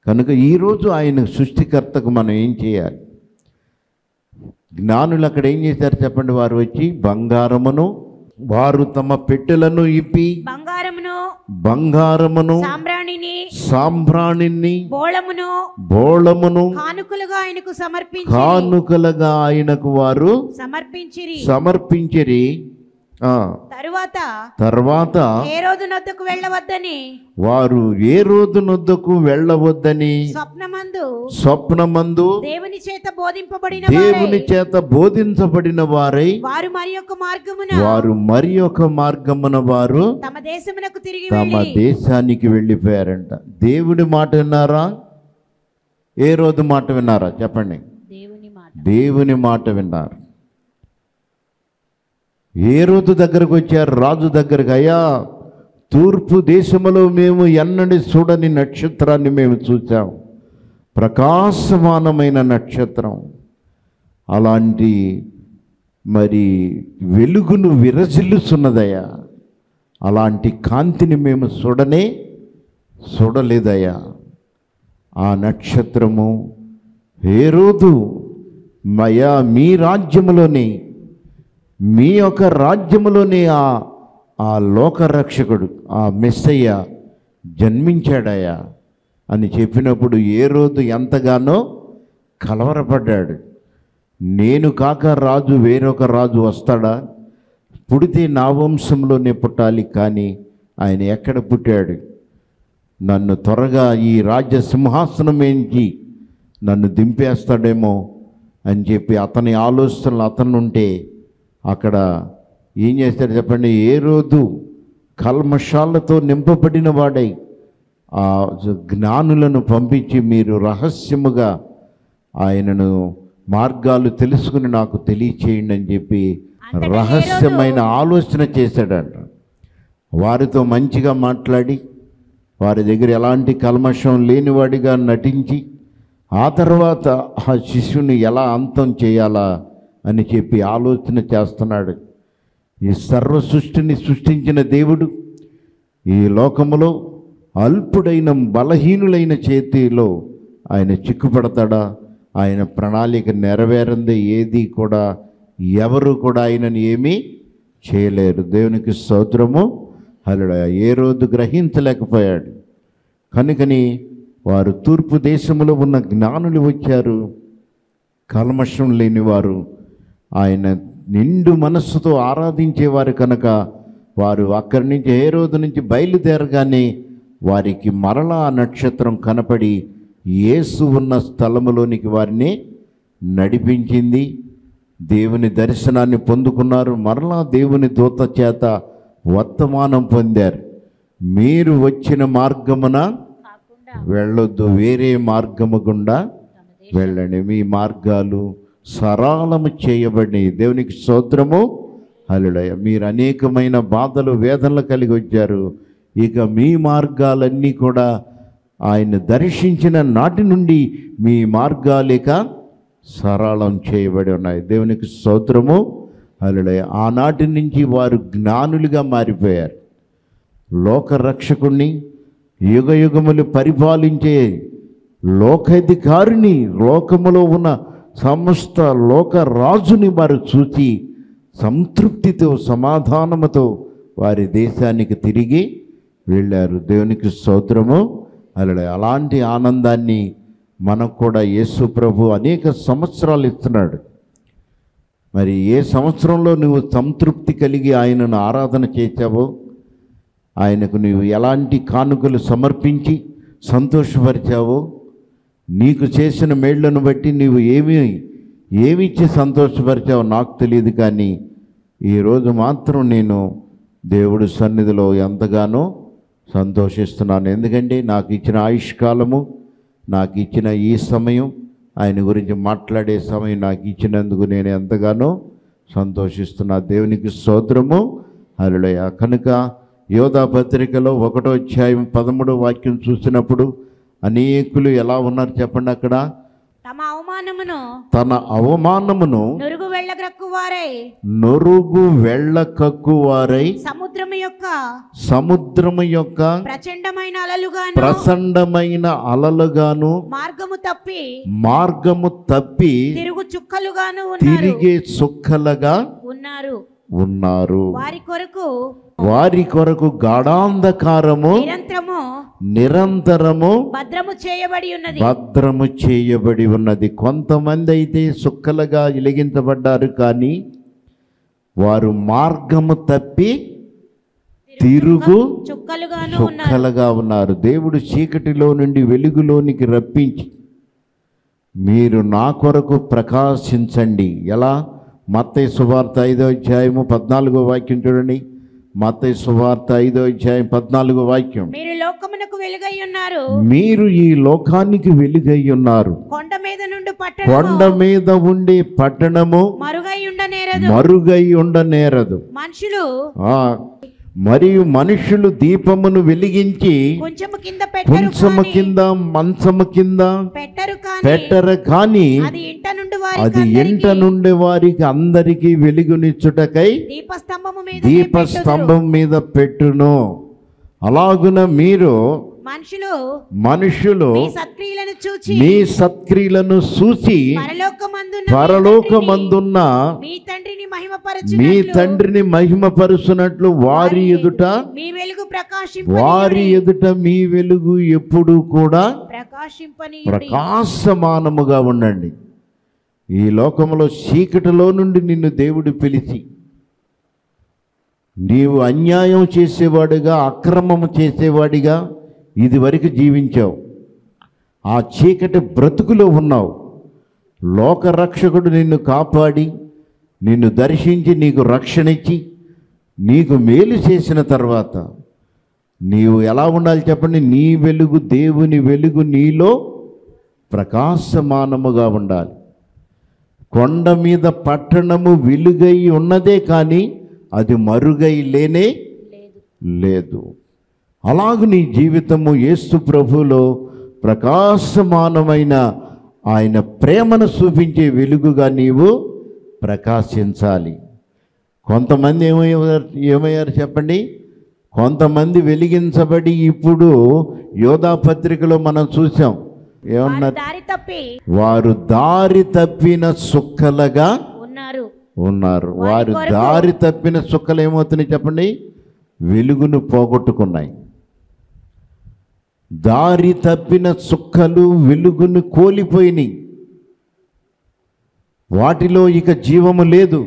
కనుక ఈరోజు ఆయన సృష్టికర్తకు మనం ఏం చేయాలి జ్ఞానులు అక్కడ ఏం చేశారు చెప్పండి వారు వచ్చి బంగారమును వారు తమ పెట్టెలను ఇప్పి బంగారమును బంగారమును సాంబ్రాణిని సాంబ్రాణిని బోళమును బోళమును కానుకలుగా ఆయనకు సమర్పించి కానుకలుగా ఆయనకు వారు సమర్పించిరి సమర్పించిరి ఆ, తరువాత తర్వాత ఏ రోజు నొద్దకు వెళ్ళవద్దని వారు ఏ రోజు నొద్దకు వెళ్ళవద్దని స్వప్నమందు స్వప్నమందు దేవుని చేత బోధింపబడిన దేవుని వారై చేత బోధించబడిన వారై వారు మరి యొక్క మార్గమున వారు మరి ఒక మార్గమున వారు తమ దేశమునకు తిరిగి తమ వెళ్ళి దేశానికి వెళ్ళిపోయారంట దేవుడి మాట విన్నారా ఏ రోజు మాట విన్నారా చెప్పండి దేవుని మాట దేవుని మాట విన్నారు ఏ రోజు దగ్గరకు వచ్చారు రాజు దగ్గరకు అయ్యా తూర్పు దేశములో మేము ఎన్నడి చూడని నక్షత్రాన్ని మేము చూసాం ప్రకాశమానమైన నక్షత్రం అలాంటి మరి వెలుగును విరజిల్లుచున్నదయ్యా అలాంటి కాంతిని మేము చూడనే చూడలేదయ్యా ఆ నక్షత్రము ఏ రోజు మయా మీ రాజ్యములోని మీ యొక్క రాజ్యములోని ఆ ఆ లోకరక్షకుడు ఆ మెస్సయ్య జన్మించాడయ్యా అని చెప్పినప్పుడు ఏ రోజు ఎంతగానో కలవరపడ్డాడు నేను కాక రాజు వేరొక రాజు వస్తాడా పుడితే నా వంశంలోనే పుట్టాలి కానీ ఆయన ఎక్కడ పుట్టాడు నన్ను త్వరగా ఈ రాజ్య సింహాసనం ఏంచి నన్ను దింపేస్తాడేమో అని చెప్పి అతని ఆలోచనలు అతను ఉంటే అక్కడ ఏం చేస్తాడు చెప్పండి ఏ రోజు కల్మషాలతో నింపబడిన వాడై ఆ జ్ఞానులను పంపించి మీరు రహస్యముగా ఆయనను మార్గాలు తెలుసుకుని నాకు తెలియచేయండి అని చెప్పి అంతటా ఏ రహస్యమైన ఆలోచన చేశాడంట వారితో మంచిగా మాట్లాడి వారి దగ్గర ఎలాంటి కల్మషం లేనివాడిగా నటించి ఆ తర్వాత ఆ శిష్యుని ఎలా అంతం చేయాలా అని చెప్పి ఆలోచన చేస్తున్నాడు ఈ సర్వ సృష్టిని సృష్టించిన దేవుడు ఈ లోకములో అల్పుడైన బలహీనులైన చేతిలో ఆయన చిక్కుపడతాడా ఆయన ప్రణాళిక నెరవేరంది ఏది కూడా ఎవరు కూడా ఆయనని ఏమీ చేయలేరు దేవునికి స్తోత్రము అలడ ఏ రోజు గ్రహించలేకపోయాడు కనుకని వారు తూర్పు దేశంలో ఉన్న జ్ఞానులు వచ్చారు కల్మషం లేనివారు ఆయన నిండు మనస్సుతో ఆరాధించేవారు కనుక వారు అక్కడి నుంచి ఏ రోజు నుంచి బయలుదేరగానే వారికి మరలా ఆ నక్షత్రం కనపడి యేసు ఉన్న స్థలములోనికి వారిని నడిపించింది దేవుని దర్శనాన్ని పొందుకున్నారు మరలా దేవుని దూత చేత వర్తమానం పొందారు మీరు వచ్చిన మార్గమున కాకుండా వెళ్ళొద్దు వేరే మార్గము గుండా వెళ్ళండి మీ మార్గాలు సరళము చేయబడినాయి దేవునికి స్తోత్రము హలుడయ మీరు అనేకమైన బాధలు వేదనలు కలిగి వచ్చారు ఇక మీ మార్గాలన్నీ కూడా ఆయన దర్శించిన నాటి నుండి మీ మార్గాలిక సరళం చేయబడి ఉన్నాయి దేవునికి స్తోత్రము హలుడయ ఆనాటి నుంచి వారు జ్ఞానులుగా మారిపోయారు లోకరక్షకుణ్ణి యుగ యుగములు పరిపాలించే లోకాధికారిని లోకములో ఉన్న సమస్త లోక రాజుని వారు చూచి సంతృప్తితో సమాధానముతో వారి దేశానికి తిరిగి వెళ్ళారు దేవునికి స్తోత్రము అలా అలాంటి ఆనందాన్ని మనకు కూడా యేసు ప్రభు అనేక సంవత్సరాలు ఇస్తున్నాడు మరి ఏ సంవత్సరంలో నువ్వు సంతృప్తి కలిగి ఆయనను ఆరాధన చేశావో ఆయనకు నీవు ఎలాంటి కానుకలు సమర్పించి సంతోషపరిచావో నీకు చేసిన మేళ్లను బట్టి నీవు ఏమి ఏమిచ్చి సంతోషపరిచావో నాకు తెలియదు కానీ ఈరోజు మాత్రం నేను దేవుడి సన్నిధిలో ఎంతగానో సంతోషిస్తున్నాను ఎందుకంటే నాకు ఇచ్చిన ఆయుష్కాలము నాకు ఇచ్చిన ఈ సమయం ఆయన గురించి మాట్లాడే సమయం నాకు ఇచ్చినందుకు నేను ఎంతగానో సంతోషిస్తున్నా దేవునికి స్తోత్రము హల్లెలూయా కనుక యోధా పత్రికలో ఒకటో అధ్యాయం పదమూడో వాక్యం చూసినప్పుడు అనేకులు ఎలా ఉన్నారు చెప్పండి అక్కడ తమ అవమానమును తన అవమానమును నురుగు వెళ్ళగ్రక్కు వారై నొరుగు వెళ్ళ కక్కువారై సముద్రము యొక్క సముద్రము యొక్క ప్రచండమైన అలలుగాను ప్రచండమైన అలలుగాను మార్గము తప్పి మార్గము తప్పి తిరుగు చుక్కలుగాను ఉన్నారు తిరిగే సుక్కలుగా ఉన్నారు ఉన్నారు వారి కొరకు వారి కొరకు గాఢాంధకారము నిరంతరము నిరంతరము భద్రము చేయబడి ఉన్నది భద్రము చేయబడి ఉన్నది కొంతమంది అయితే సుక్కలుగా వెలిగించబడ్డారు కానీ వారు మార్గము తప్పి తిరుగు చుక్కలుగాను ఉన్నారు సుక్కలుగా ఉన్నారు దేవుడు చీకటిలో నుండి వెలుగులోనికి రప్పించి మీరు నా కొరకు ప్రకాశించండి ఎలా మత్తయి సువార్త ఐదో అధ్యాయము పద్నాలుగో వాక్యం చూడండి మత్తయి సువార్త ఐదో అధ్యాయం పద్నాలుగో వాక్యం మీరు లోకమునకు వెలుగై ఉన్నారు మీరు ఈ లోకానికి వెలుగై ఉన్నారు కొండ మీద నుండి కొండ పట్టణము మీద ఉండే పట్టణము మరుగై ఉండనేరదు మరుగై ఉండనేరదు మనుషులు ఆ మరియు మనుషులు దీపమును వెలిగించి కొంచెము కింద పెట్టరు కొంచెము కాని- కింద మంచము కింద పెట్టరు కానీ పెట్టరు కానీ అది ఇంట నుండి వారి అది ఎంట నుండి వారికి అందరికీ వెలుగునిచ్చుటకై దీపస్తంభము మీద దీపస్తంభం మీద పెట్టును అలాగున మీరు మనుషులు మనుషులు మీ సత్క్రియలను చూచి మీ సత్క్రియలను చూసి పరలోకమందున్న పరలోకమందున్న మీ తండ్రిని మీ మహిమపరచు తండ్రిని మహిమపరుచున్నట్లు వారి ఎదుట మీ వెలుగు ప్రకాశింప వారి ఎదుట మీ వెలుగు ఎప్పుడూ కూడా ప్రకాశింపని ప్రకాశమానముగా ఉండండి ఈ లోకంలో చీకటిలో నుండి నిన్ను దేవుడు పిలిచి నీవు అన్యాయం చేసేవాడిగా అక్రమము చేసేవాడిగా ఇదివరకు జీవించావు ఆ చీకటి బ్రతుకులో ఉన్నావు లోకరక్షకుడు నిన్ను కాపాడి నిన్ను దర్శించి నీకు రక్షణ ఇచ్చి నీకు మేలు చేసిన తర్వాత నీవు ఎలా ఉండాలి చెప్పండి నీ వెలుగు దేవుని వెలుగు నీలో ప్రకాశమానముగా ఉండాలి కొండ మీద పట్టణము వెలుగై ఉన్నదే కానీ అది మరుగై లేనే లేదు లేదు అలాగు నీ జీవితము యేసు ప్రభులో ప్రకాశమానమైన ఆయన ప్రేమను చూపించే వెలుగుగా నీవు ప్రకాశించాలి కొంతమంది ఏమయ్యారు ఏమయ్యారు చెప్పండి కొంతమంది వెలిగించబడి ఇప్పుడు యోధా పత్రికలో మనం చూసాం వారు ఏమన్నారు దారి తప్పి వారు దారి తప్పిన సుక్కలుగా ఉన్నారు ఉన్నారు వారి వారు కొరకు- దారి తప్పిన సుక్కలు ఏమవుతున్నాయి చెప్పండి వెలుగును పోగొట్టుకున్నాయి దారి తప్పిన సుక్కలు వెలుగును కోల్పోయినాయి వాటిలో ఇక జీవము లేదు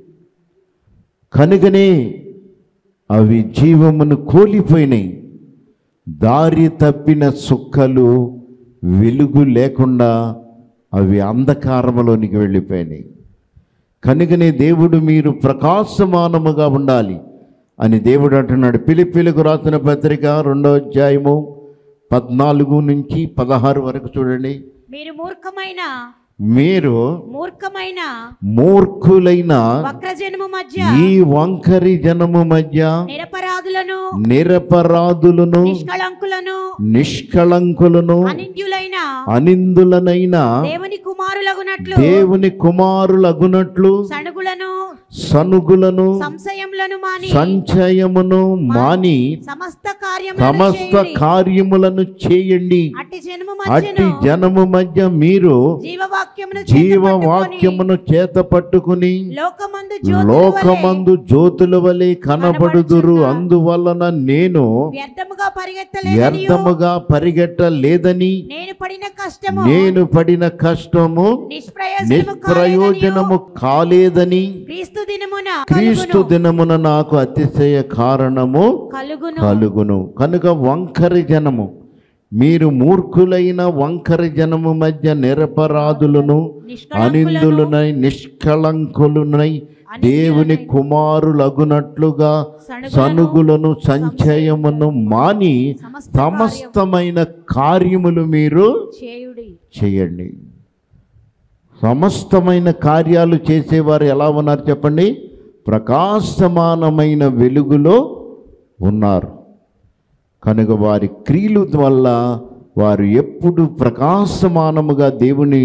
కనుకనే అవి జీవమును కోల్పోయినాయి దారి తప్పిన సుక్కలు వెలుగు లేకుండా అవి అంధకారములోనికి వెళ్ళిపోయినాయి కనుకనే దేవుడు మీరు ప్రకాశమానముగా ఉండాలి అని దేవుడు అంటున్నాడు పిలిపిలకు రాసిన పత్రిక రెండో అధ్యాయము పద్నాలుగు నుంచి పదహారు వరకు చూడండి మీరు మూర్ఖమైన మీరు మూర్ఖమైన మూర్ఖులైన వక్రజనము మధ్య ఈ వంకరి జనము మధ్య నిరపరాధులను నిరపరాధులను నిష్కళంకులను నిష్కళంకులను అనింద్యులైన అనిందులనైన దేవుని కుమారులగునట్లు దేవుని కుమారులగునట్లు సణుగులను సనుగులను సంశయములను మాని సంచయమును మాని సమస్త కార్యములను సమస్త చేయుడి. కార్యములను చేయండి అట్టి జనము అట్టి మధ్యను జనము మధ్య మీరు జీవవాక్యమును జీవవాక్యమును చేత పట్టుకుని లోకమందు జ్యోతుల వలె లోకమందు జ్యోతుల వలె కనబడుదురు అందువలన నేను వ్యర్థముగా పరిగెత్తలేదని వ్యర్థముగా పరిగెట్టలేదని నేను పడిన కష్టము నేను పడిన కష్టము నిష్ప్రయోజనము నిష్ప్రయోజనము కాలేదని క్రీస్తు దినమున క్రీస్తు దినమున నాకు అతిశయ కారణము కలుగును కలుగును కనుక వంకరి జనము మీరు మూర్ఖులైన వంకరి జనము మధ్య నిరపరాధులను అనిందులునై నిష్కళంకులునై దేవుని కుమారులగునట్లుగా సనుగులను సంచయమును మాని సమస్తమైన కార్యములు మీరు చేయుడి చేయండి సమస్తమైన కార్యాలు చేసేవారు ఎలా ఉన్నారు చెప్పండి ప్రకాశమానమైన వెలుగులో ఉన్నారు కనుక వారి క్రియలు వల్ల వారు ఎప్పుడు ప్రకాశమానముగా దేవుని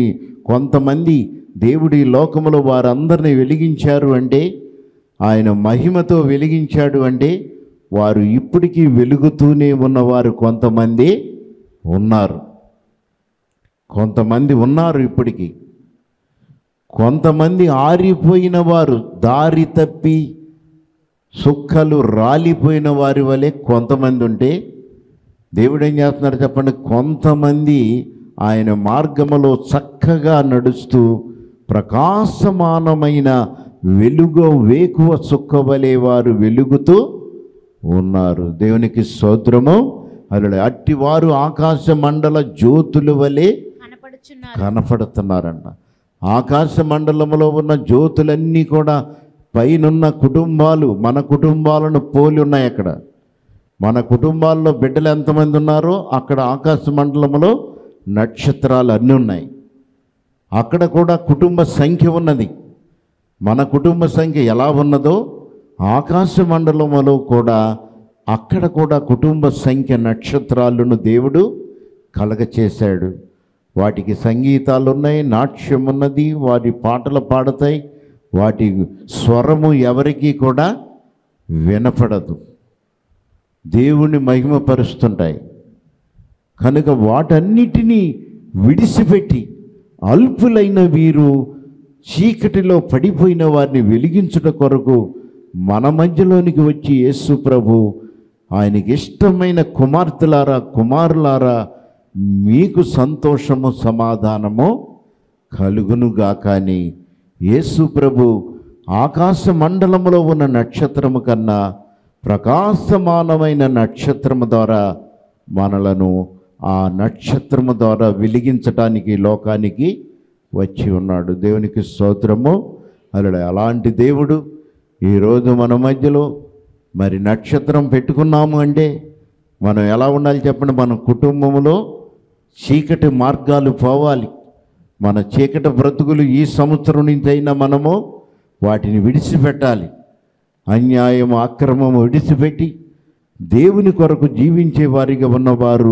కొంతమంది దేవుడి లోకములో వారందరిని వెలిగించారు అంటే ఆయన మహిమతో వెలిగించాడు అంటే వారు ఇప్పటికీ వెలుగుతూనే ఉన్నవారు కొంతమంది ఉన్నారు కొంతమంది ఉన్నారు ఇప్పటికీ కొంతమంది ఆరిపోయిన వారు దారి తప్పి సుక్కలు రాలిపోయిన వారి వలె కొంతమంది ఉంటే దేవుడు ఏం చేస్తున్నారు చెప్పండి కొంతమంది ఆయన మార్గములో చక్కగా నడుస్తూ ప్రకాశమానమైన వెలుగు వేకువ సుక్క వలె వారు వెలుగుతూ ఉన్నారు దేవునికి స్తోత్రము అలా అట్టివారు ఆకాశ మండల జ్యోతుల వలె కనపడుచున్నారు కనపడుతున్నారంట ఆకాశ మండలంలో ఉన్న జ్యోతులన్నీ కూడా పైనున్న కుటుంబాలు మన కుటుంబాలను పోలి ఉన్నాయి అక్కడ మన కుటుంబాల్లో బిడ్డలు ఎంతమంది ఉన్నారో అక్కడ ఆకాశ మండలంలో నక్షత్రాలు అన్నీ ఉన్నాయి అక్కడ కూడా కుటుంబ సంఖ్య ఉన్నది మన కుటుంబ సంఖ్య ఎలా ఉన్నదో ఆకాశ మండలములో కూడా అక్కడ కూడా కుటుంబ సంఖ్య నక్షత్రాలను దేవుడు కలగచేశాడు వాటికి సంగీతాలు ఉన్నాయి నాట్యం ఉన్నది వాటి పాటలు పాడతాయి వాటి స్వరము ఎవరికీ కూడా వినపడదు దేవుని మహిమపరుస్తుంటాయి కనుక వాటన్నిటినీ విడిచిపెట్టి అల్పులైన వీరు చీకటిలో పడిపోయిన వారిని వెలిగించుట కొరకు మన మధ్యలోనికి వచ్చి యేసు ప్రభు ఆయనకి ఇష్టమైన కుమార్తెలారా కుమారులారా మీకు సంతోషము సమాధానము కలుగునుగా కానీ యేసు ప్రభు ఆకాశ మండలములో ఉన్న నక్షత్రము కన్నా ప్రకాశమానమైన నక్షత్రము ద్వారా మనలను ఆ నక్షత్రము ద్వారా వెలిగించటానికి లోకానికి వచ్చి ఉన్నాడు దేవునికి స్తోత్రము అలా అలాంటి దేవుడు ఈరోజు మన మధ్యలో మరి నక్షత్రం పెట్టుకున్నాము అంటే మనం ఎలా ఉండాలి చెప్పండి మన కుటుంబంలో చీకటి మార్గాలు పోవాలి మన చీకటి బ్రతుకులు ఈ సంవత్సరం నుంచి అయినా మనము వాటిని విడిచిపెట్టాలి అన్యాయం అక్రమము విడిచిపెట్టి దేవుని కొరకు జీవించే వారిగా ఉన్నవారు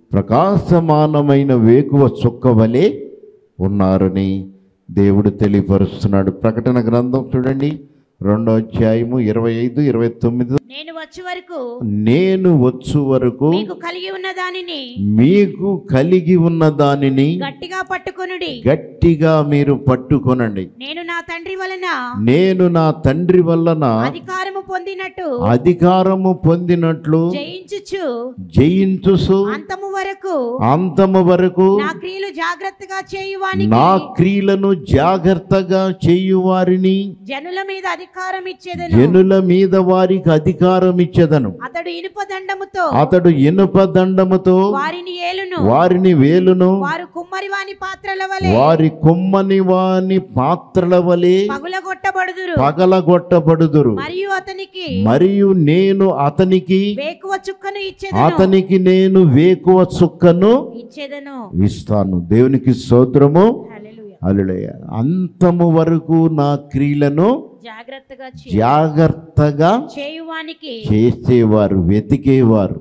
ప్రకాశమానమైన వేకువ చుక్క వలె ఉన్నారని దేవుడు తెలియపరుస్తున్నాడు ప్రకటన గ్రంథం చూడండి రెండో అధ్యాయము ఇరవై ఐదు ఇరవై తొమ్మిది నేను వచ్చే వరకు నేను వచ్చు వరకు మీకు కలిగి ఉన్న దానిని మీకు కలిగి ఉన్న దానిని గట్టిగా పట్టుకొనుడి గట్టిగా మీరు పట్టుకొనండి నేను నా తండ్రి వలన నేను నా తండ్రి వలన అధికారము పొందినట్టు అధికారము పొందినట్లు జయించుచు జయించుసు అంతము వరకు అంతము వరకు నా క్రియలు జాగ్రత్తగా చేయువానికి నా క్రియలను జాగ్రత్తగా చేయు వారిని జనుల మీద అధికారం ఇచ్చేదను జనుల మీద వారికి అధికారం ఇచ్చేదను అతడు ఇనుప దండముతో అతడు ఇనుప దండముతో వారిని ఏలును వారిని వేలును వారు కుమ్మరి వాని పాత్రల వలె వారి కొమ్మని వాని పాత్రల వలె పగులగొట్టబడుదురు పగలగొట్టబడుదురు మరియు అతనికి మరియు నేను అతనికి వేకువ చుక్కను ఇచ్చేదను అతనికి నేను వేకువ చుక్కను ఇచ్చేదను ఇస్తాను దేవునికి స్తోత్రము హల్లెలూయా అలుడయ్య అంతము వరకు నా క్రియలను జాగ్రత్తగా చే- జాగ్రత్తగా చేయువానికి చేసేవారు వెతికేవారు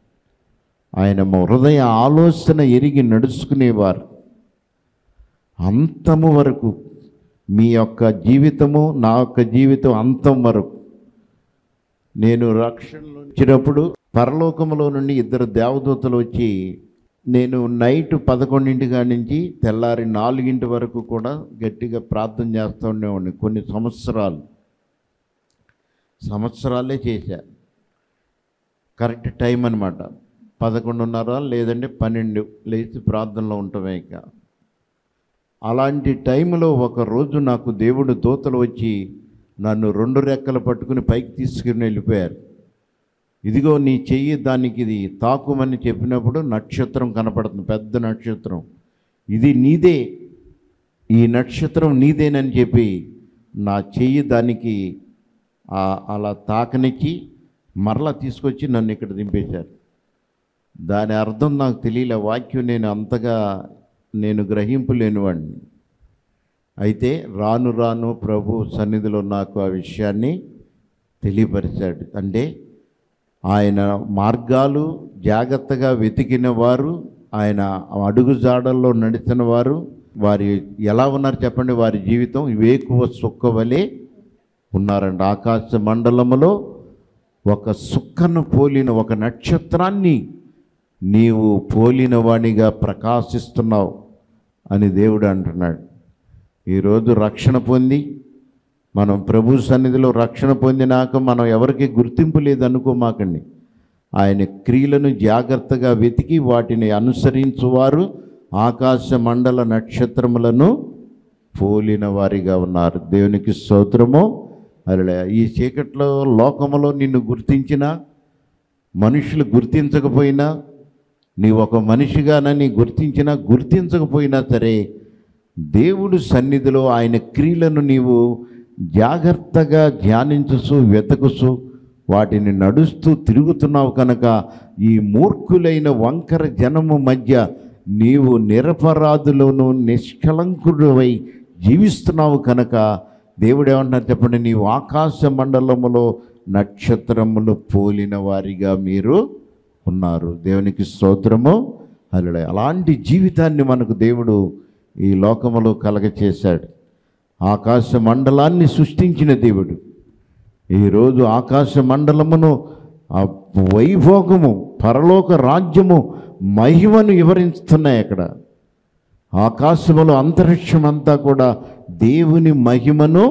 ఆయన మా హృదయ ఆలోచన ఎరిగి నడుచుకునేవారు అంతము వరకు మీ యొక్క జీవితము నా యొక్క జీవితం అంతం వరకు నేను రక్షణలో వచ్చినప్పుడు పరలోకములో నుండి ఇద్దరు దేవదూతలు వచ్చి నేను నైట్ పదకొండింటి కాడి నుంచి తెల్లారి నాలుగింటి వరకు కూడా గట్టిగా ప్రార్థన చేస్తూ ఉండేవాడిని కొన్ని సంవత్సరాలు సంవత్సరాలే చేశా కరెక్ట్ టైం అనమాట పదకొండున్నర లేదంటే పన్నెండు లేచి ప్రార్థనలో ఉంటామే ఇక అలాంటి టైంలో ఒక రోజు నాకు దేవుడు దూతలు వచ్చి నన్ను రెండు రెక్కలు పట్టుకుని పైకి తీసుకుని వెళ్ళిపోయారు ఇదిగో నీ చెయ్యి దానికి ఇది తాకుమని చెప్పినప్పుడు నక్షత్రం కనపడుతుంది పెద్ద నక్షత్రం ఇది నీదే ఈ నక్షత్రం నీదేనని చెప్పి నా చెయ్యి దానికి ఆ- అలా తాకనిచ్చి మరలా తీసుకొచ్చి నన్ను ఇక్కడ దింపేశారు దాని అర్థం నాకు తెలియలే వాక్యం నేను అంతగా నేను గ్రహింపు లేనివాడిని అయితే రాను రాను ప్రభు సన్నిధిలో నాకు ఆ విషయాన్ని తెలియపరిచాడు అంటే ఆయన మార్గాలు జాగ్రత్తగా వెతికిన వారు ఆయన అడుగు జాడల్లో నడిచిన వారు వారి ఎలా ఉన్నారు చెప్పండి వారి జీవితం వేకువ సుక్క వలె ఉన్నారండి ఆకాశ మండలములో ఒక సుక్కను పోలిన ఒక నక్షత్రాన్ని నీవు పోలిన వాణిగా ప్రకాశిస్తున్నావు అని దేవుడు అంటున్నాడు ఈరోజు రక్షణ పొంది మనం ప్రభు సన్నిధిలో రక్షణ పొందినాక మనం ఎవరికి గుర్తింపు లేదనుకోమాకండి ఆయన క్రియలను జాగ్రత్తగా వెతికి వాటిని అనుసరించువారు ఆకాశ మండల నక్షత్రములను పోలిన వారిగా ఉన్నారు దేవునికి స్తోత్రము అలా ఈ చీకట్లో లోకములో నిన్ను గుర్తించిన మనుషులు గుర్తించకపోయినా నీ ఒక మనిషిగానని గుర్తించినా గుర్తించకపోయినా సరే దేవుడు సన్నిధిలో ఆయన క్రియలను నీవు జాగ్రత్తగా ధ్యానించుసు వెతకుసు వాటిని నడుస్తూ తిరుగుతున్నావు కనుక ఈ మూర్ఖులైన వంకర జనము మధ్య నీవు నిరపరాధులను నిష్కలంకుడువై జీవిస్తున్నావు కనుక దేవుడు ఏమంటున్నారు చెప్పండి నీవు ఆకాశ మండలములో నక్షత్రములు పోలిన వారిగా మీరు ఉన్నారు దేవునికి స్తోత్రము అలా అలాంటి జీవితాన్ని మనకు దేవుడు ఈ లోకములో కలగచేశాడు ఆకాశ మండలాన్ని సృష్టించిన దేవుడు ఈరోజు ఆకాశ మండలమును ఆ వైభోగము పరలోక రాజ్యము మహిమను వివరిస్తున్నాయి అక్కడ ఆకాశములో అంతరిక్షం అంతా కూడా దేవుని మహిమను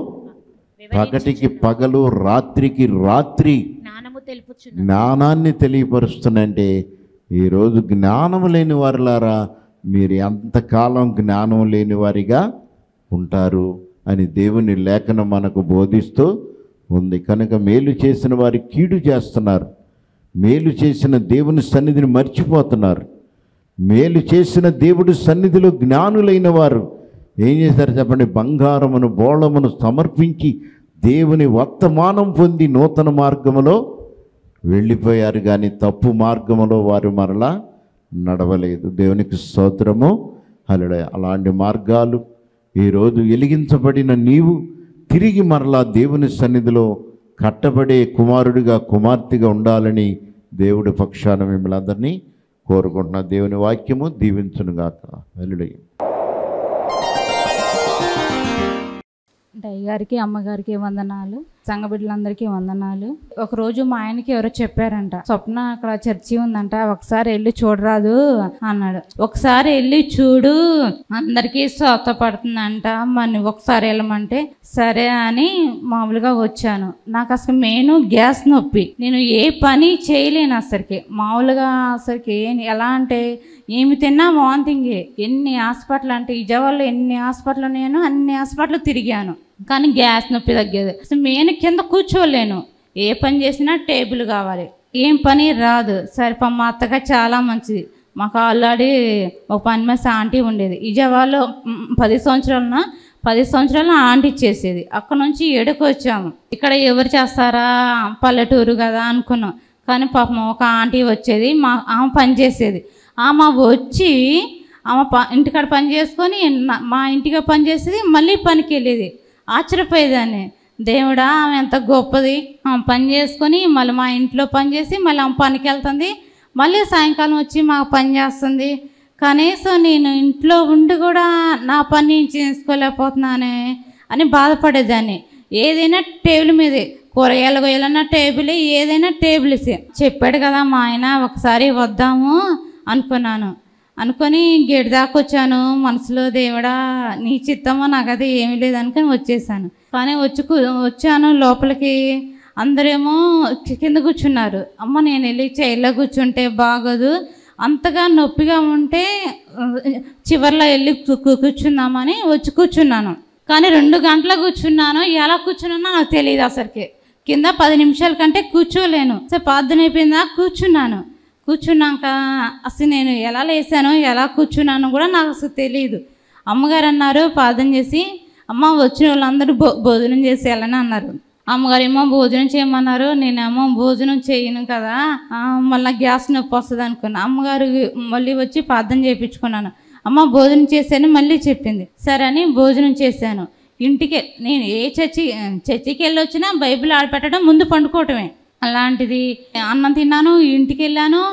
పగటికి పగలు రాత్రికి రాత్రి జ్ఞానము తెలుపుచున్న జ్ఞానాన్ని తెలియపరుస్తుందంటే ఈరోజు జ్ఞానం లేని వారిలారా మీరు ఎంతకాలం జ్ఞానం లేని వారిగా ఉంటారు అని దేవుని లేఖనం మనకు బోధిస్తూ ఉంది కనుక మేలు చేసిన వారి కీడు చేస్తున్నారు మేలు చేసిన దేవుని సన్నిధిని మర్చిపోతున్నారు మేలు చేసిన దేవుడి సన్నిధిలో జ్ఞానులైన వారు ఏం చేశారు చెప్పండి బంగారమును బోళమును సమర్పించి దేవుని వర్తమానం పొంది నూతన మార్గములో వెళ్ళిపోయారు కానీ తప్పు మార్గములో వారు మరలా నడవలేదు దేవునికి స్తోత్రము అలడ అలాంటి మార్గాలు ఈరోజు వెలిగించబడిన నీవు తిరిగి మరలా దేవుని సన్నిధిలో కట్టబడే కుమారుడిగా కుమార్తెగా ఉండాలని దేవుడి పక్షాన మిమ్మల్ని అందరినీ కోరుకుంటున్నా దేవుని వాక్యము దీవించునుగాక వెలుడయ్య డై గారికి అమ్మగారికి వందనాలు సంఘ బిడ్డలందరికీ వందనాలు ఒక రోజు మా ఆయనకి ఎవరో చెప్పారంట స్వప్న అక్కడ చర్చి ఉందంట ఒకసారి వెళ్ళి చూడరాదు అన్నాడు ఒకసారి వెళ్ళి చూడు అందరికీ స్వత పడుతుందంట మరి ఒకసారి వెళ్ళమంటే సరే అని మామూలుగా వచ్చాను నాకు అసలు మెయిన్ గ్యాస్ నొప్పి నేను ఏ పని చేయలేను అసలుకి మామూలుగా అసలుకి ఏం- ఎలా అంటే ఏమి తిన్నా వాంతింగే ఎన్ని హాస్పిటల్ అంటే విజయవాడలో ఎన్ని హాస్పిటల్ ఉన్నాయో అన్ని హాస్పిటల్ తిరిగాను కానీ గ్యాస్ నొప్పి తగ్గేది అసలు నేను కింద కూర్చోలేను ఏ పని చేసినా టేబుల్ కావాలి ఏం పని రాదు సరే పాపం మా అత్తగా చాలా మంచిది మాకు ఆల్రెడీ ఒక పని మీద ఆంటీ ఉండేది విజయవాడలో మ్, పది సంవత్సరాలన పది సంవత్సరాలు ఆంటీ చేసేది అక్కడ నుంచి ఏడుకు వచ్చాము ఇక్కడ ఎవరు చేస్తారా పల్లెటూరు కదా అనుకున్నాం కానీ పాపం ఒక ఆంటీ వచ్చేది మా ఆమె పని చేసేది ఆమె వచ్చి ఆమె ప ఇంటికాడ పని చేసుకొని నా- మా ఇంటిగా పని చేసేది మళ్ళీ పనికి వెళ్ళేది ఆశ్చర్యపోయేదాన్ని దేవుడా ఆమె ఎంత గొప్పది ఆమె పని చేసుకొని మళ్ళీ మా ఇంట్లో పని చేసి మళ్ళీ ఆమె పనికి వెళ్తుంది మళ్ళీ సాయంకాలం వచ్చి మాకు పని చేస్తుంది కనీసం నేను ఇంట్లో ఉండి కూడా నా పని చేసుకోలేకపోతున్నానే అని బాధపడేదాన్ని ఏదైనా టేబుల్ మీదే కూరగాయలు కొయ్యాలన్నా టేబుల్ ఏదైనా టేబుల్సే చెప్పాడు కదా మా ఆయన ఒకసారి వద్దాము అనుకున్నాను అనుకొని గేట్ దాకా వచ్చాను మనసులో దేవుడా నీ చిత్తమో నాకు అది ఏమీ లేదు అనుకొని వచ్చేసాను కానీ వచ్చి కూ- వచ్చాను లోపలికి అందరేమో కి- కింద కూర్చున్నారు అమ్మ నేను వెళ్ళి చైర్లో కూర్చుంటే బాగోదు అంతగా నొప్పిగా ఉంటే ఆ, చివర్లో వెళ్ళి కూ- కూ- కూర్చుందామని వచ్చి కూర్చున్నాను కానీ రెండు గంటలు కూర్చున్నాను ఎలా కూర్చున్నానో నాకు తెలియదు అసలుకి కింద పది నిమిషాల కంటే కూర్చోలేను సో ప్రార్థన అయిపోయిందా కూర్చున్నాను కూర్చున్నాక అసలు నేను ఎలా లేసానో ఎలా కూర్చున్నానో కూడా నాకు అసలు తెలియదు అమ్మగారు అన్నారు ప్రార్థన చేసి అమ్మ వచ్చిన వాళ్ళందరూ భో భోజనం చేసి వెళ్ళని అన్నారు అమ్మగారు ఏమో భోజనం చేయమన్నారు నేనేమో భోజనం చేయను కదా ఆ, మళ్ళీ గ్యాస్ నొప్పి వస్తుంది అనుకున్నా అమ్మగారు మళ్ళీ వచ్చి ప్రార్థన చేయించుకున్నాను అమ్మ భోజనం చేశాను మళ్ళీ చెప్పింది సరే అని భోజనం చేశాను ఇంటికి నేను ఏ చర్చి చర్చికి వెళ్ళి వచ్చినా బైబిల్ ఆడపెట్టడం ముందు పండుకోవటమే అలాంటిది అన్నం తిన్నాను ఇంటికి వెళ్ళాను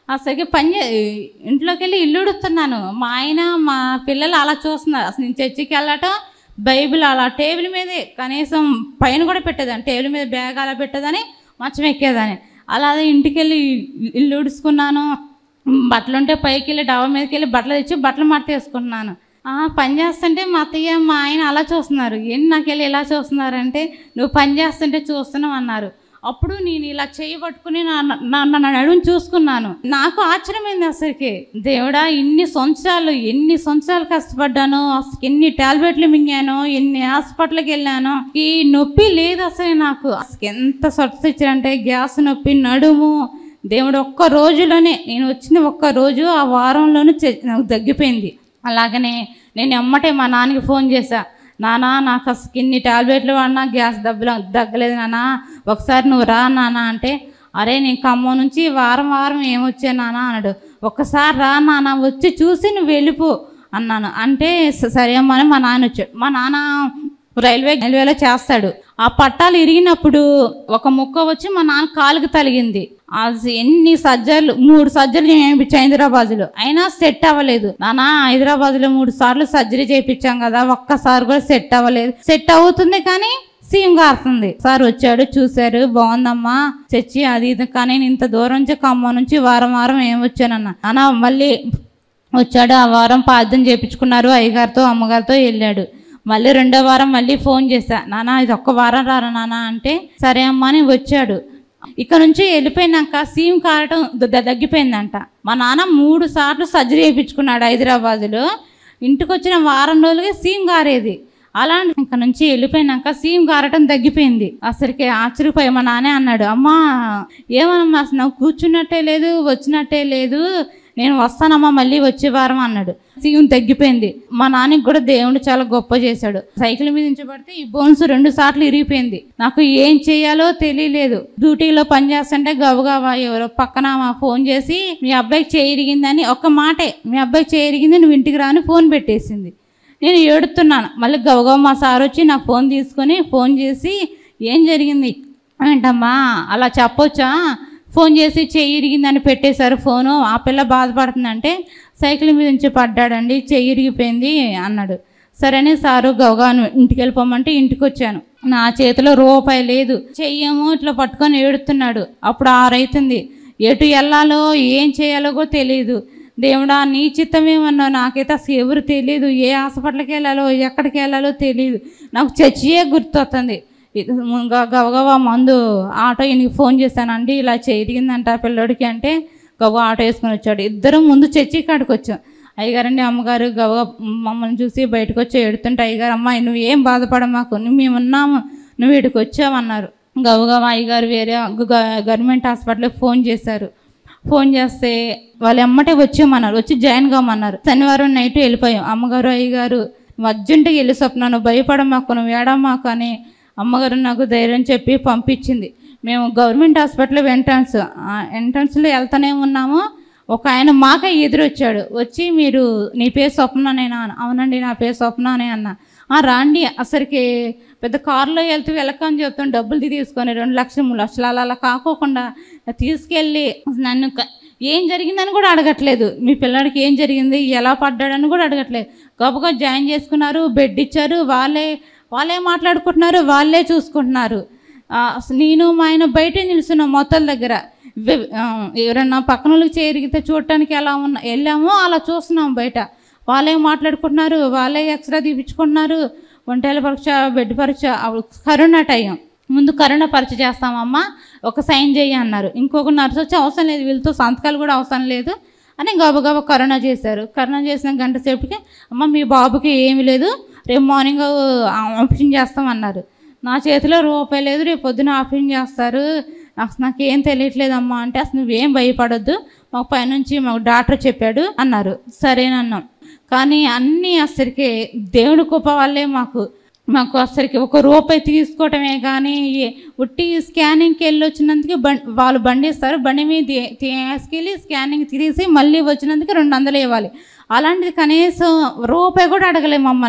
అసలుకి పని చే- ఇంట్లోకి వెళ్ళి ఇల్లు ఉడుతున్నాను మా ఆయన మా పిల్లలు అలా చూస్తున్నారు అసలు నేను చర్చికి వెళ్ళటం బైబిల్ అలా టేబుల్ మీదే కనీసం పైన కూడా పెట్టేదాన్ని టేబుల్ మీద బ్యాగ్ అలా పెట్టేదని మంచం ఎక్కేదాన్ని అలా ఇంటికి వెళ్ళి ఇల్లు ఉడుచుకున్నాను బట్టలు ఉంటే పైకి వెళ్ళి డబ్బా మీదకి వెళ్ళి బట్టలు తెచ్చి బట్టలు మడత వేసుకుంటున్నాను ఆ, పని చేస్తుంటే మా అత్తయ్య మా ఆయన అలా చూస్తున్నారు ఏంటి నాకు వెళ్ళి ఇలా చూస్తున్నారంటే నువ్వు పని చేస్తుంటే చూస్తున్నావు అన్నారు అప్పుడు నేను ఇలా చేయి పట్టుకుని నా నా నా నడుము చూసుకున్నాను నాకు ఆశ్చర్యమైంది అసలుకి దేవుడా ఇన్ని సంవత్సరాలు ఎన్ని సంవత్సరాలు కష్టపడ్డాను అసలు ఎన్ని టాబ్లెట్లు మింగాను ఎన్ని హాస్పిటల్కి వెళ్ళాను ఈ నొప్పి లేదు అసలు నాకు అసలు ఎంత స్వచ్ఛ ఇచ్చారంటే గ్యాస్ నొప్పి నడుము దేవుడు ఒక్క రోజులోనే నేను వచ్చిన ఒక్క రోజు ఆ వారంలోనే చె- నాకు తగ్గిపోయింది అలాగనే నేను ఎమ్మటే మా నాన్నకి ఫోన్ చేశా నానా నాకు అసలు ఇన్ని టాబ్లెట్లు వాడినా గ్యాస్ దెబ్బలు తగ్గలేదు నానా ఒకసారి నువ్వు రా నానా అంటే అరే నేను ఖమ్మం నుంచి వారం వారం ఏమొచ్చా నానా అన్నాడు ఒక్కసారి రా నాన్న వచ్చి చూసి నువ్వు వెళ్ళిపో అన్నాను అంటే "స- సరే అమ్మా అని మా నాన్న వచ్చాడు మా నాన్న రైల్వే రైల్వేలో చేస్తాడు ఆ పట్టాలు ఇరిగినప్పుడు ఒక ముక్క వచ్చి మా నాన్న కాలుకి తలిగింది అది ఎన్ని సర్జరీలు మూడు సర్జరీలు చేయించాం హైదరాబాద్లో అయినా సెట్ అవ్వలేదు నాన్న హైదరాబాద్లో మూడు సార్లు సర్జరీ చేయించాం కదా ఒక్కసారి కూడా సెట్ అవ్వలేదు సెట్ అవుతుంది కానీ సీమ్ గారుతుంది సార్ వచ్చాడు చూశారు బాగుందమ్మా చచ్చి అది ఇది కానీ నేను ఇంత దూరం నుంచి ఖమ్మం నుంచి వారం వారం ఏం వచ్చానన్న అన్న మళ్ళీ వచ్చాడు ఆ వారం ప్రార్థన చేయించుకున్నారు అయ్యగారితో అమ్మగారితో వెళ్ళాడు మళ్ళీ రెండో వారం మళ్ళీ ఫోన్ చేశా నాన్న ఇది ఒక్క వారం రారా నాన్న అంటే సరే అమ్మా అని వచ్చాడు ఇక్కడ నుంచి వెళ్ళిపోయినాక సీమ్ కారటం ద- ద- తగ్గిపోయిందంట మా నాన్న మూడు సార్లు సర్జరీ చేయించుకున్నాడు హైదరాబాదులో ఇంటికి వచ్చిన వారం రోజులకి సీమ్ గారేది అలా ఇంక నుంచి వెళ్ళిపోయినాక సీమ్ గారటం తగ్గిపోయింది అసలుకి ఆశ్చర్యపోయి మా నాన్నే అన్నాడు అమ్మా ఏమనమ్మా అసలు నాకు కూర్చున్నట్టే లేదు వచ్చినట్టే లేదు నేను వస్తానమ్మా మళ్ళీ వచ్చే వారం అన్నాడు సీమ్ తగ్గిపోయింది మా నాన్నకి కూడా దేవుడు చాలా గొప్ప చేశాడు సైకిల్ మీద ఉంచబడితే ఈ బోన్స్ రెండు సార్లు ఇరిగిపోయింది నాకు ఏం చేయాలో తెలియలేదు డ్యూటీలో పని చేస్తుంటే గబగబా ఎవరో పక్కన మా ఫోన్ చేసి మీ అబ్బాయికి చేయి ఇరిగిందని ఒక్క మాటే మీ అబ్బాయికి చేయి ఇరిగింది నువ్వు ఇంటికి రాని ఫోన్ పెట్టేసింది నేను ఏడుతున్నాను మళ్ళీ గబగబా మా సార్ వచ్చి నా ఫోన్ తీసుకొని ఫోన్ చేసి ఏం జరిగింది ఏంటమ్మా అలా చెప్పొచ్చా ఫోన్ చేసి చెయ్యి ఇరిగిందని పెట్టేశారు ఫోను ఆ పిల్ల బాధపడుతుందంటే సైకిల్ మీద నుంచి పడ్డాడండి చెయ్యి ఇరిగిపోయింది అన్నాడు సరేనే సారు గవగాను ఇంటికి వెళ్ళిపోమంటే ఇంటికి వచ్చాను నా చేతిలో రూపాయి లేదు చెయ్యేమో ఇట్లా పట్టుకొని ఏడుతున్నాడు అప్పుడు ఆరైతుంది ఎటు వెళ్ళాలో ఏం చేయాలో కూడా తెలియదు దేవుడా నీ చిత్తమేమన్నా నాకైతే అసలు ఎవరు తెలియదు ఏ హాస్పిటల్కి వెళ్ళాలో ఎక్కడికి వెళ్ళాలో తెలియదు నాకు చర్చియే గుర్తొస్తుంది ఇది గ- గబగబా మందు ఆటో ఈయనకి ఫోన్ చేశానండి ఇలా చేరిగిందంట పిల్లోడికి అంటే గబగబా ఆటో వేసుకొని వచ్చాడు ఇద్దరం ముందు చర్చి కాడికి వచ్చాం అయ్యగారండి అమ్మగారు గబగబా మమ్మల్ని చూసి బయటకు వచ్చి ఎడుతుంటే అయ్యగారు అమ్మాయి నువ్వు ఏం బాధపడమాకు నువ్వు మేము ఉన్నాము నువ్వు ఇక్కడికి వచ్చావన్నారు గబగబా అయ్యగారు వేరే గ- గవర్నమెంట్ హాస్పిటల్కి ఫోన్ చేశారు ఫోన్ చేస్తే వాళ్ళు ఎమ్మటే వచ్చేయమన్నారు వచ్చి జాయిన్ కామన్నారు శనివారం నైట్ వెళ్ళిపోయాం అమ్మగారు అయ్యగారు నువ్వు అర్జెంటుగా వెళ్ళి స్వప్న నువ్వు భయపడమాకు నువ్వు ఏడమాకు అని అమ్మగారు నాకు ధైర్యం చెప్పి పంపించింది మేము గవర్నమెంట్ హాస్పిటల్ ఎంట్రన్స్ ఎంట్రన్స్లో వెళ్తానే ఉన్నాము ఒక ఆయన మాకే ఎదురొచ్చాడు వచ్చి మీరు నీ పేరు స్వప్ననేనా అని అవునండి నా పేరు స్వప్న అనే అన్న "ఆ, రాండి అసలుకి పెద్ద కారులో వెళ్తూ వెళ్ళకని చెప్తాను డబ్బులు తీసుకొని రెండు లక్షలు మూడు లక్షలు అలా అలా కాకోకుండా తీసుకెళ్ళి నన్ను క- ఏం జరిగిందని కూడా అడగట్లేదు మీ పిల్లాడికి ఏం జరిగింది ఎలా పడ్డాడని కూడా అడగట్లేదు గొప్పగా జాయిన్ చేసుకున్నారు బెడ్ ఇచ్చారు వాళ్ళే వాళ్ళే మాట్లాడుకుంటున్నారు వాళ్ళే చూసుకుంటున్నారు ఆ, అసలు నేను మా ఆయన బయట నిలుస్తున్నాం మొత్తం దగ్గర వె- ఆ, ఎవరన్నా పక్కన వాళ్ళకి చేరిగితే చూడటానికి ఎలా ఉన్నా వెళ్ళామో అలా చూస్తున్నాం బయట వాళ్ళే మాట్లాడుకుంటున్నారు వాళ్ళే ఎక్స్రా తీపించుకుంటున్నారు ఒంటేల పరీక్ష బెడ్ పరీక్ష అప్పుడు కరోనా టైం ముందు కరోనా పరీక్ష చేస్తామమ్మా ఒక సైన్ చేయి అన్నారు ఇంకొక నర్సు వచ్చి అవసరం లేదు వీళ్ళతో సంతకాలు కూడా అవసరం లేదు అని గబగబా కరోనా చేశారు కరోనా చేసిన గంట సేపటికి అమ్మ మీ బాబుకి ఏమీ లేదు రేపు మార్నింగ్ ఆపరేషన్ చేస్తామన్నారు నా చేతిలో రూపాయి లేదు రేపు పొద్దున ఆపరేషన్ చేస్తారు అసలు నాకు ఏం తెలియట్లేదమ్మా అంటే అసలు నువ్వేం భయపడొద్దు మాకు పైనుంచి మాకు డాక్టర్ చెప్పాడు అన్నారు సరేనన్నాం కానీ అన్నీ అసలుకి దేవుడి కృప వల్లే మాకు మాకు అసలుకి ఒక రూపాయి తీసుకోవటమే కానీ ఏ- ఉట్టి స్కానింగ్కి వెళ్ళి వచ్చినందుకు బం వాళ్ళు బండి ఇస్తారు బండి మీద తీ- తీసుకెళ్ళి స్కానింగ్ తీసి మళ్ళీ వచ్చినందుకు రెండు వందలు ఇవ్వాలి అలాంటిది కనీసం రూపాయి కూడా అడగలేదు మమ్మల్ని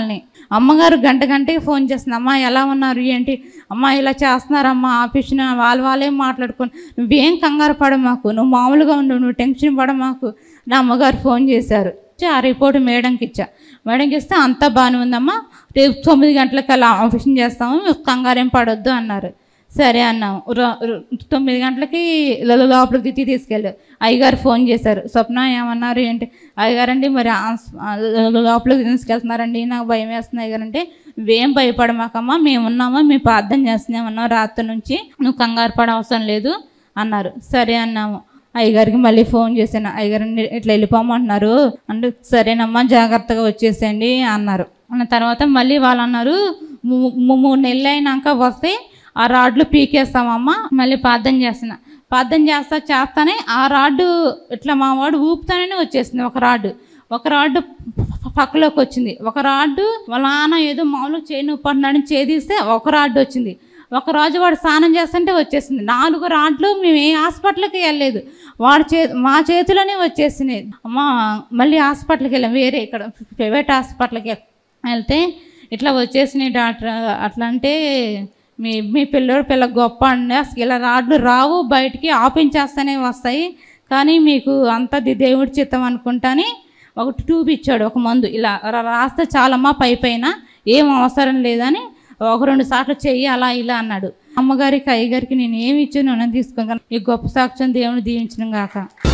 అమ్మగారు గంట గంటకి ఫోన్ చేస్తుంది అమ్మ ఎలా ఉన్నారు ఏంటి అమ్మ ఇలా చేస్తున్నారమ్మా ఆఫీస్ని వాళ్ళు వాళ్ళే మాట్లాడుకొని నువ్వేం కంగారు పడ మాకు నువ్వు మామూలుగా ఉండు నువ్వు టెన్షన్ పడ మాకు నా అమ్మగారు ఫోన్ చేశారు ఇచ్చి ఆ రిపోర్ట్ మేడంకి ఇచ్చా మేడంకి ఇస్తే అంతా బాగానే ఉందమ్మా రేపు తొమ్మిది గంటలకల్లా ఆఫీస్ని చేస్తాము మీకు కంగారేం పడొద్దు అన్నారు సరే అన్నాము ర- ర- తొమ్మిది గంటలకి లో- లోపలికి తిట్టి తీసుకెళ్ళారు అయ్యగారు ఫోన్ చేశారు స్వప్న ఏమన్నారు ఏంటి అయ్యగారండి మరి ఆస్- ఆ లో- లోపలికి తీసుకెళ్తున్నారండి నాకు భయం వేస్తుంది అయ్యగారంటే నువ్వేం భయపడమాకమ్మా మేము ఉన్నామా మేము ప్రార్థన చేస్తున్నామన్నా రాత్రి నుంచి నువ్వు కంగారు పడ అవసరం లేదు అన్నారు సరే అన్నాము అయ్యగారికి మళ్ళీ ఫోన్ చేశాను అయ్యగారిని ఇట్లా వెళ్ళిపోమంటున్నారు అంటే సరేనమ్మా జాగ్రత్తగా వచ్చేసేయండి అన్నారు అన్న తర్వాత మళ్ళీ వాళ్ళు అన్నారు "ము- ము- మూడు నెలలు అయినాక వస్తే ఆ రాడ్లు పీకేస్తామమ్మా మళ్ళీ ప్రార్థన చేస్తున్నా ప్రార్థన చేస్తా చేస్తానే ఆ రాడ్డు ఇట్లా మా వాడు ఊపుతానే వచ్చేసింది ఒక రాడ్డు ఒక రాడ్డు ప- పక్కలోకి వచ్చింది ఒక రాడ్డు వాళ్ళ నాన్న ఏదో మామూలుగా చేయి నొప్పి అంటున్నాడని చేదీస్తే ఒక రాడ్డు వచ్చింది ఒక రోజు వాడు స్నానం చేస్తుంటే వచ్చేసింది నాలుగు రాడ్లు మేము ఏ హాస్పిటల్కి వెళ్ళలేదు వాడి చే మా చేతిలోనే వచ్చేసినాయి అమ్మ మళ్ళీ హాస్పిటల్కి వెళ్ళాం వేరే ఇక్కడ ప్రైవేట్ హాస్పిటల్కి వెళ్తే ఇట్లా వచ్చేసినాయి డాక్టర్ అట్లా అంటే మీ మీ పిల్లడు పిల్ల గొప్ప అండి అసలు ఇలా రాడ్లు రావు బయటికి ఆపించేస్తూనే వస్తాయి కానీ మీకు అంత దేవుడి చిత్తం అనుకుంటాని ఒక ట్యూబ్ ఇచ్చాడు ఒక మందు ఇలా రా- రాస్తే చాలమ్మా పై పైన ఏం అవసరం లేదని ఒక రెండు సార్లు చెయ్యి అలా ఇలా అన్నాడు అమ్మగారికి అయ్యగారికి నేను ఏమి ఇచ్చాను నేను తీసుకోగలను ఈ గొప్ప సాక్ష్యం దేవుని దీవించడం గాక